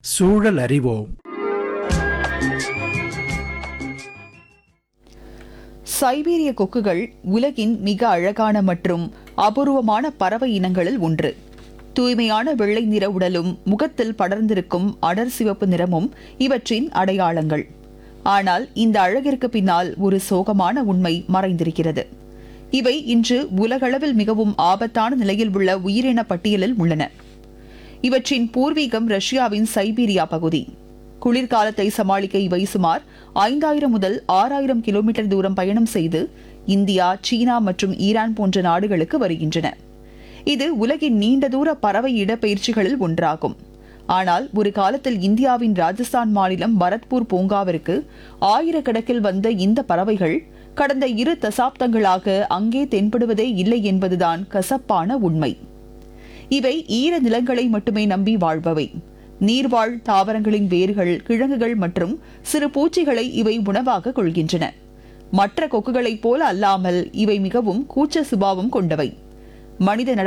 சூழல் அறிவோம் சைபீரிய கொக்குகள் உலகின் மிக அழகான மற்றும் அபூர்வமான பறவை இனங்களில் ஒன்று தூய்மையான வெள்ளை நிற உடலும் முகத்தில் படர்ந்திருக்கும் அடர் சிவப்பு நிறமும் இவற்றின் அடையாளங்கள் ஆனால் இந்த அழகிற்கு பின்னால் ஒரு சோகமான உண்மை மறைந்திருக்கிறது இவை இன்று உலகளவில் மிகவும் ஆபத்தான நிலையில் உள்ள உயிரின பட்டியலில் உள்ளன இவற்றின் பூர்வீகம் ரஷ்யாவின் சைபீரியா பகுதி குளிர்காலத்தை சமாளிக்க இவை சுமார் ஐந்தாயிரம் முதல் ஆறாயிரம் கிலோமீட்டர் தூரம் பயணம் செய்து இந்தியா சீனா மற்றும் ஈரான் போன்ற நாடுகளுக்கு வருகின்றன இது உலகின் நீண்ட தூர பறவை இடப்பெயர்ச்சிகளில் ஒன்றாகும் ஆனால் ஒரு காலத்தில் இந்தியாவின் ராஜஸ்தான் மாநிலம் பரத்பூர் பூங்காவிற்கு ஆயிரக்கணக்கில் வந்த இந்த பறவைகள் கடந்த இரு தசாப்தங்களாக அங்கே தென்படுவதே இல்லை என்பதுதான் கசப்பான உண்மை இவை ஈர நிலங்களை மட்டுமே நம்பி வாழ்பவை நீர்வாழ் தாவரங்களின் வேர்கள் கிழங்குகள் மற்றும் சிறு பூச்சிகளை இவை உணவாக கொள்கின்றன மற்ற கொக்குகளைப் போல அல்லாமல் இவை மிகவும் கூச்ச சுபாவம் கொண்டவை மனித நட